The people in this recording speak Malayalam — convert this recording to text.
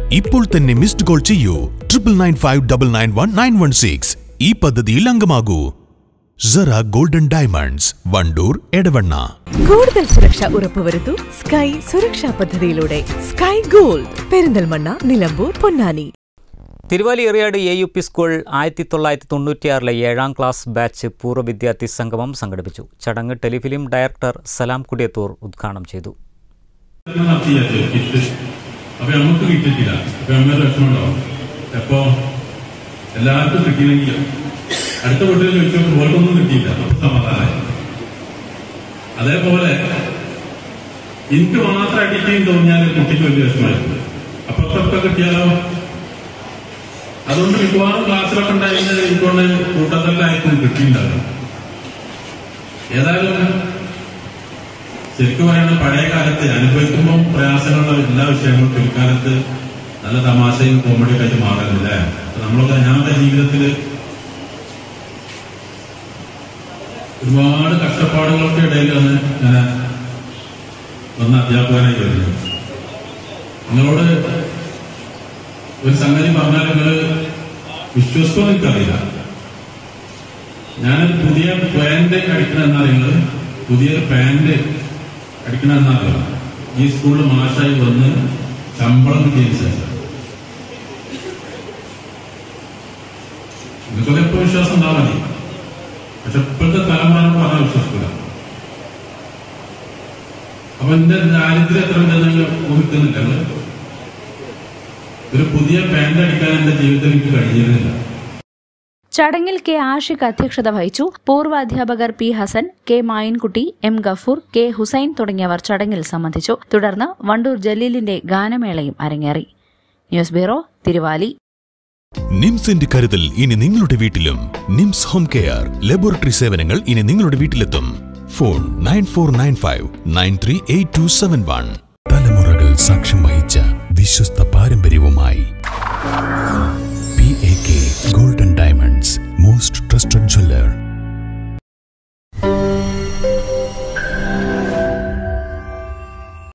ഇപ്പോൾ തന്നെ മിസ്ഡ് കോൾ ചെയ്യൂ triple nine five double nine one nine one six ഈ പദ്ധതിയിൽ അംഗമാകൂ സറ ഗോൾഡൻ ഡയമണ്ട്സ് വണ്ടൂർ എടവണ്ണ കൂടുതൽ സുരക്ഷ ഉറപ്പുവരുത്തൂ സ്കൈ സുരക്ഷാ പദ്ധതിയിലൂടെ sky gold Perinthalmanna Nilambur Ponnani Thiruvali Eriyad A U P school ആയിരത്തി തൊള്ളായിരത്തി തൊണ്ണൂറ്റിയാറിലെ ഏഴാം ക്ലാസ് ബാച്ച് പൂർവ്വ വിദ്യാർത്ഥി സംഗമം സംഘടിപ്പിച്ചു ചടങ്ങ് ടെലിഫിലിം ഡയറക്ടർ സലാം കുടിയത്തൂർ ഉദ്ഘാടനം ചെയ്തു നടത്തിയത് കിറ്റ് അപ്പൊ നമുക്ക് കിട്ടിയിട്ടില്ല അപ്പൊ അങ്ങനെ വിഷമമുണ്ടാവും അപ്പോ എല്ലാവർക്കും കിട്ടിയില്ലെങ്കിൽ അടുത്ത വീട്ടിൽ ചോദിച്ചു ഓർക്കൊന്നും കിട്ടിയില്ല അപ്പൊ സമാധാനമായി അതേപോലെ എനിക്ക് മാത്രം അടിക്കുകയും തോന്നിയാൽ കുട്ടിക്ക് വലിയ വിഷമമായിരുന്നു അപ്പുറത്തൊക്കെ കിട്ടിയാലോ അതുകൊണ്ട് മിക്കവാറും ക്ലാസ്സിലൊക്കെ ഉണ്ടായിരുന്നത് എനിക്കൊണ്ട് കൂട്ടത്തിലായിരിക്കും കിട്ടിയിട്ടുണ്ടാകും ഏതായാലും ശരിക്കും പറയുന്നത് പഴയ കാലത്ത് അനുഭവിക്കുമ്പോൾ പ്രയാസങ്ങളുള്ള എല്ലാ വിഷയങ്ങളും പിൽക്കാലത്ത് നല്ല തമാശയും കോമഡിയൊക്കെ ആയിട്ട് മാറുന്നില്ലേ അപ്പൊ നമ്മളൊക്കെ ഞാനൊക്കെ ജീവിതത്തില് ഒരുപാട് കഷ്ടപ്പാടുകൾക്ക് ഇടയിലാണ് ഞാൻ വന്ന അധ്യാപകനായി വരുന്നത് നിങ്ങളോട് ഒരു സംഗതി പറഞ്ഞാൽ നിങ്ങൾ വിശ്വസിക്കോ എനിക്കറിയില്ല ഞാനൊരു പുതിയ പാന്റ് അടിക്കണമെന്നറിയുന്നത് പുതിയൊരു പാന്റ് അടിക്കണമെന്നറിയാം ഈ സ്കൂളിൽ മാഷായി വന്ന് ശമ്പളം കിട്ടിയതിന് ശേഷം നിങ്ങൾക്കൊക്കെ എപ്പോ വിശ്വാസം ഉണ്ടാവാൻ മതി പക്ഷെ ഇപ്പോഴത്തെ തലമുറ പറഞ്ഞാൽ വിശ്വസിക്കില്ല അപ്പൊ എന്റെ ദാരിദ്ര്യം എത്ര ഉണ്ടെന്ന് ഊഹിക്കുന്നില്ല നിങ്ങള്? ഒരു പുതിയ പാന്റ് അടിക്കാൻ എന്റെ ജീവിതത്തിൽ എനിക്ക് കഴിഞ്ഞിരുന്നില്ല ചടങ്ങിൽ കെ ആഷിഖ് അധ്യക്ഷത വഹിച്ചു പൂർവ്വ അധ്യാപകർ P Hasan K Mayinkutty M Gafoor K Hussain തുടങ്ങിയവർ ചടങ്ങിൽ സംബന്ധിച്ചു തുടർന്ന് വണ്ടൂർ ജലീലിന്റെ ഗാനമേളയും അരങ്ങേറി ന്യൂസ് ബ്യൂറോ തിരുവാലി നിംസിന്റെ കരുതൽ ഇനി നിങ്ങളുടെ വീട്ടിലും നിംസ് ഹോം കെയർ ലബോറട്ടറി സേവനങ്ങൾ ഇനി നിങ്ങളുടെ വീട്ടിലെത്തും phone nine four nine five nine three eight two seven one